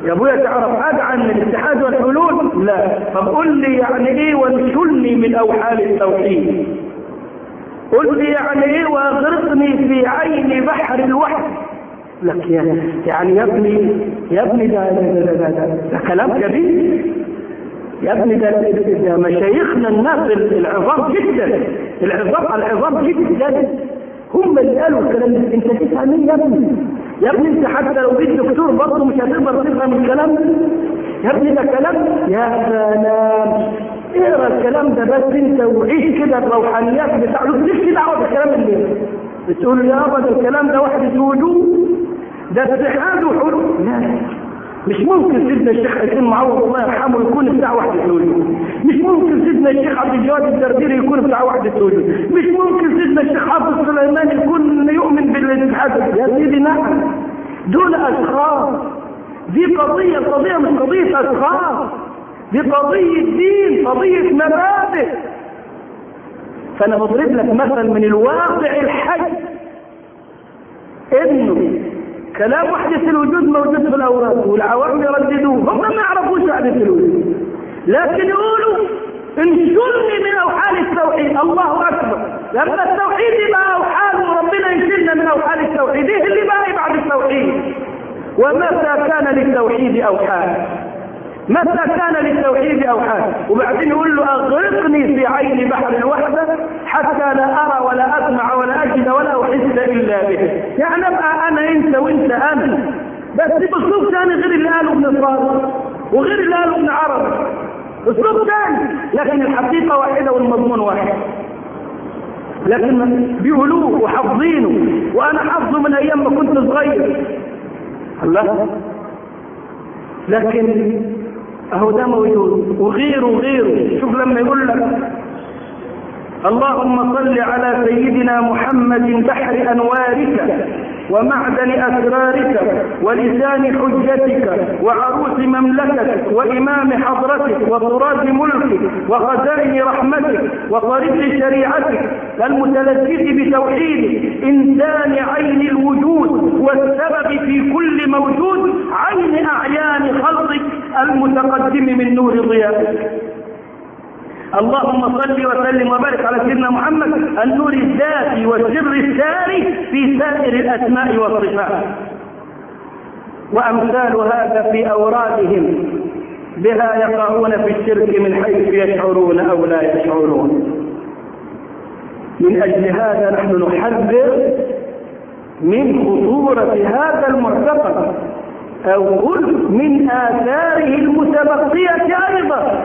يا ابويا تعرف حاجة عن الاتحاد والحلول لا طب قل لي يعني ايه وانشلني من اوحال التوحيد قل لي يعني ايه واغرقني في عين بحر الوحد لك يا يعني يا ابني يا ابني ده ده, ده, ده, ده, ده كلام كبير يا ابني ده, ده, ده مشايخنا الناس العظام جدا العظام العظام جدا هم اللي قالوا الكلام ده انت تفهم مين يا ابني يا ابني انت حتى لو جيت دكتور برضه مش هتقدر تفهم الكلام ده يا ابني ده كلام يا سلام اقرا الكلام ده بس انت وعيش كده الروحانيات بتاع مالكش دعوه بالكلام اللي بتقول يا ابدا الكلام ده وحده وجود ده اتحاد وحلول لا مش ممكن سيدنا الشيخ حسين معوض الله يرحمه يكون بتاع وحدة الوجود مش ممكن سيدنا الشيخ عبد الجواد الدرديري يكون بتاع وحدة الوجود مش ممكن سيدنا الشيخ حافظ سليمان يكون يؤمن بالاتحاد يا سيدي نعم دول اشخاص دي قضية قضية مش قضية اشخاص دي قضية دين قضية مبادئ فانا بضرب لك مثل من الواقع الحي انه كلام وحدة الوجود موجود في الأوراق والعوام يرددوه هم ما يعرفوش وحدة الوجود لكن يقولوا انشلني من أوحال التوحيد الله أكبر لما التوحيد يبقى أوحال وربنا ينشلنا من أوحال التوحيد إيه اللي بقى بعد التوحيد ومتى كان للتوحيد أوحال متى كان للتوحيد أوحال وبعدين يقول له أغرقني في عين بحر الوحدة حتى لا أرى ولا أسمع ولا أجد ولا أحس إلا به يعني أبقى أنا أنت وأنت أنا بس بأسلوب ثاني غير اللي قاله ابن صالح وغير اللي قاله ابن عربي أسلوب ثاني لكن الحقيقة واحدة والمضمون واحد لكن بيقولوه وحافظينه وأنا حافظه من أيام ما كنت صغير الله لكن اهو ده موجود وغيره وغيره شوف لما يقول لك اللهم صل على سيدنا محمد بحر انوارك ومعدن اسرارك ولسان حجتك وعروس مملكتك وامام حضرتك وطراز ملكك وخزائن رحمتك وطريق شريعتك المتلذذ بتوحيدك انسان عين الوجود والسبب في كل موجود عين اعيان خلقك المتقدم من نور ضيائك اللهم صل وسلم وبارك على سيدنا محمد النور الذاتي والسر الساري في سائر الاسماء والصفات وامثال هذا في اورادهم بها يقعون في الشرك من حيث يشعرون او لا يشعرون من اجل هذا نحن نحذر من خطوره هذا المعتقد او قل من اثاره المتبقيه ايضا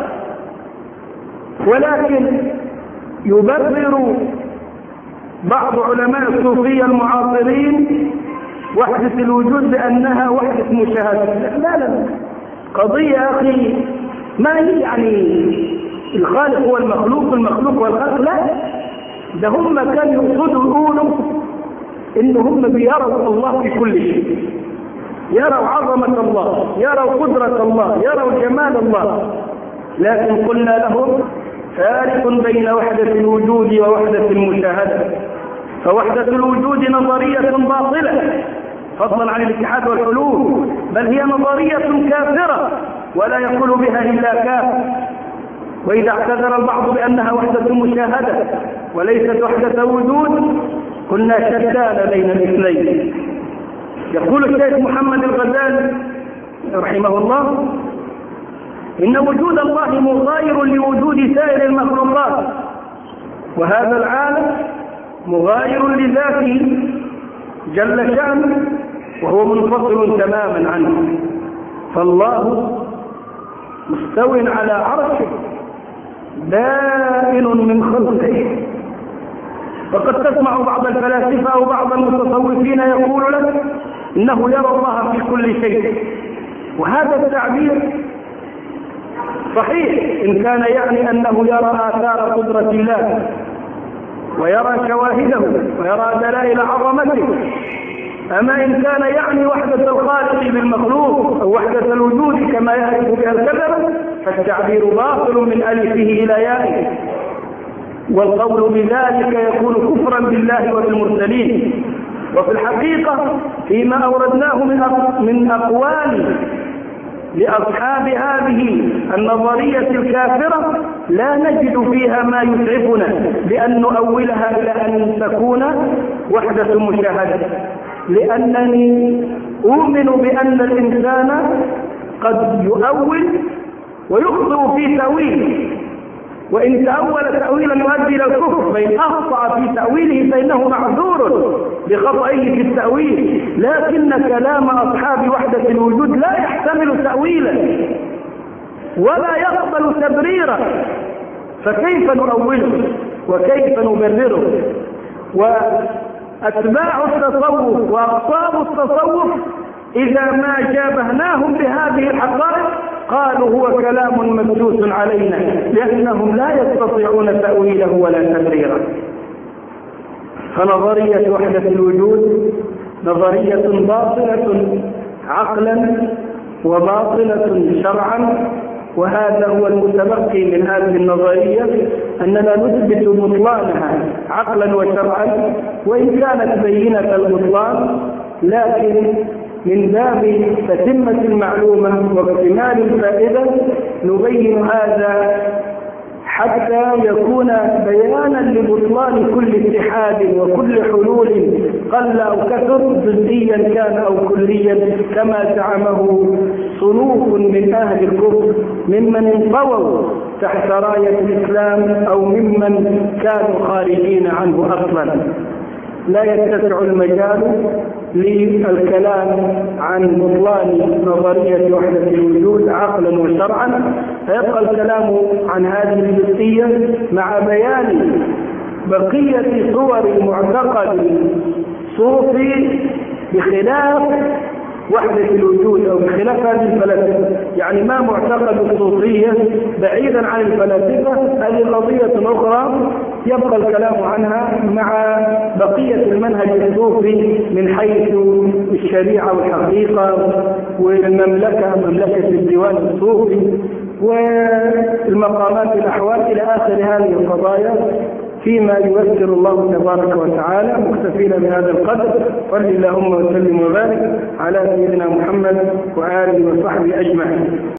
ولكن يبرر بعض علماء الصوفية المعاصرين وحدة الوجود بأنها وحدة مشاهدة لا لا قضية أخي ما هي يعني الخالق هو المخلوق المخلوق هو الخالق لا ده هم كانوا يقصدوا يقولوا إن هم بيروا الله في كل شيء يروا عظمة الله يروا قدرة الله يروا جمال الله لكن قلنا لهم فارق بين وحدة الوجود ووحدة المشاهدة فوحدة الوجود نظرية باطلة فضلا عن الاتحاد والحلول بل هي نظرية كافرة ولا يقول بها إلا كافر وإذا اعتذر البعض بأنها وحدة مشاهدة وليست وحدة وجود قلنا شتان بين الاثنين يقول الشيخ محمد الغزالي رحمه الله إن وجود الله مغاير لوجود سائر المخلوقات وهذا العالم مغاير لذاته جل شأنه وهو منفصل تماما عنه فالله مستو على عرشه بائن من خلقه وقد تسمع بعض الفلاسفة أو بعض المتصوفين يقول لك إنه يرى الله في كل شيء وهذا التعبير صحيح إن كان يعني أنه يرى آثار قدرة الله ويرى شواهده ويرى دلائل عظمته أما إن كان يعني وحدة الخالق بالمخلوق أو وحدة الوجود كما يعرف بها الكذبة فالتعبير باطل من ألفه إلى يائه والقول بذلك يكون كفرا بالله وبالمرسلين وفي الحقيقة فيما أوردناه من من أقوال لأصحاب هذه النظرية الكافرة لا نجد فيها ما يسعفنا بأن نؤولها إلى أن تكون وحدة المشاهدة لأنني أؤمن بأن الإنسان قد يؤول ويخطئ في تأويله وإن تأول تأويلا يؤدي إلى الكفر فإن أخطأ في تأويله فإنه معذور بخطئه في التأويل لكن كلام أصحاب وحدة الوجود لا يحتمل تأويلا ولا يقبل تبريرا فكيف نؤوله وكيف نبرره وأتباع التصوف وأقطاب التصوف إذا ما شابهناهم بهذه الحقائق قالوا هو كلام ممسوس علينا لأنهم لا يستطيعون تأويله ولا تبريره فنظرية وحدة الوجود نظرية باطلة عقلا وباطلة شرعا وهذا هو المتبقي من هذه النظرية أننا نثبت بطلانها عقلا وشرعا وإن كانت بينة البطلان لكن من باب تتمة المعلومة واكتمال الفائدة نبين هذا حتى يكون بيانا لبطلان كل اتحاد وكل حلول قل او كثر جزئيا كان او كليا كما زعمه صنوف من اهل الكفر ممن انطووا تحت رايه الاسلام او ممن كانوا خارجين عنه اصلا لا يتسع المجال للكلام عن بطلان نظرية وحدة الوجود عقلا وشرعا فيبقى الكلام عن هذه الجزئية مع بيان بقية صور المعتقد الصوفي بخلاف وحدة الوجود أو بخلاف هذه الفلاسفة يعني ما معتقد الصوفية بعيدا عن الفلاسفة هذه قضية أخرى يبقى الكلام عنها مع بقية المنهج الصوفي من حيث الشريعة والحقيقة والمملكة مملكة الديوان الصوفي والمقامات الأحوال إلى آخر هذه القضايا فيما ييسر الله تبارك وتعالى مكتفين بهذا القدر صل اللهم وسلم وبارك على سيدنا محمد وآله وصحبه أجمعين